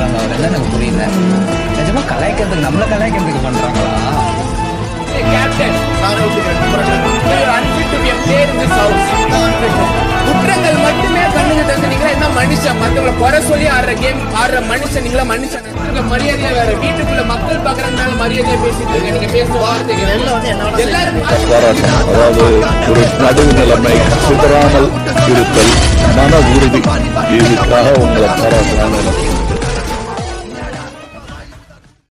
பண்றாங்க அவர் எனக்கு புரியல நிஜமா கலாய்க்கிறதுக்கு நம்மள கலாய்க்கிறதுக்கு பண்றாங்களா captain unfit to be player in this house குற்றங்கள் மட்டுமே பண்ணுங்க தந்துனீங்களா என்ன மனுஷன் மத்தவங்கள குறை சொல்லி ஆடுற கேம் ஆடுற மனுஷன் நீங்களா மனுஷன் இருக்க மரியாதையா வேற வீட்டுக்குள்ள மக்கள் பாக்குறதுனால மரியாதையா பேசிட்டு இருக்க நீங்க பேசுற வார்த்தைகள் எல்லாரும் போராட்டம் அதாவது ஒரு நடுவு நிலைமை சிதறாமல் இருத்தல் மன உறுதி இதுக்காக உங்களை பாராட்டலாம்னு